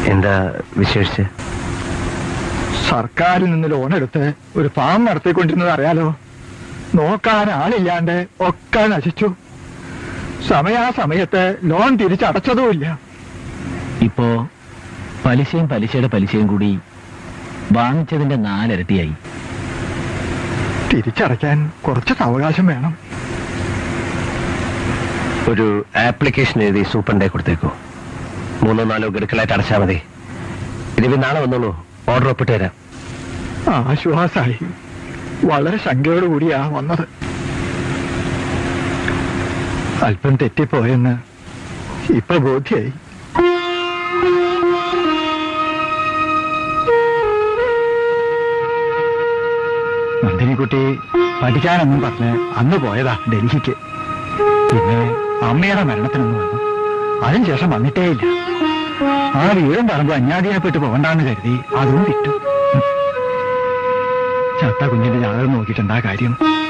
എന്താ വിശേഷിച്ച് സർക്കാരിൽ നിന്ന് ലോൺ എടുത്ത് ഒരു ഫാം നടത്തിക്കൊണ്ടിരുന്നത് അറിയാലോ നോക്കാൻ ആളില്ലാണ്ട് ഒക്കെ നശിച്ചു സമയാസമയത്ത് ലോൺ തിരിച്ചടച്ചതുമില്ല ഇപ്പോ പലിശയും പലിശയുടെ പലിശയും കൂടി വാങ്ങിച്ചതിന്റെ നാലിരട്ടിയായി തിരിച്ചടയ്ക്കാൻ കുറച്ച് അവകാശം വേണം ഒരു ആപ്ലിക്കേഷൻ എഴുതി സൂപ്പറിന്റെ കൊടുത്തേക്കോ മൂന്നോ നാലോ ഗഡുക്കളായിട്ട് അടച്ചാൽ മതി ഇനി നാളെ വന്നോളൂ ഓർഡർ ഒപ്പിട്ട് തരാം ആശ്വാസായി വളരെ ശങ്കയോടുകൂടിയാ വന്നത് അല്പം തെറ്റിപ്പോയെന്ന് ഇപ്പൊ ബോധ്യായി നന്ദിനിക്കുട്ടി പഠിക്കാനെന്നും പറഞ്ഞ് അന്ന് പോയതാ ഡൽഹിക്ക് പിന്നെ അമ്മയുടെ മരണത്തിനൊന്ന് വന്നു അതിനുശേഷം വന്നിട്ടേയില്ല ആ വീടും പറമ്പ് അന്യാധീനപ്പെട്ട് പോകണ്ടാന്ന് കരുതി അതും വിറ്റു ചത്ത കുഞ്ഞിന്റെ ജാതകം നോക്കിയിട്ടുണ്ടാ കാര്യം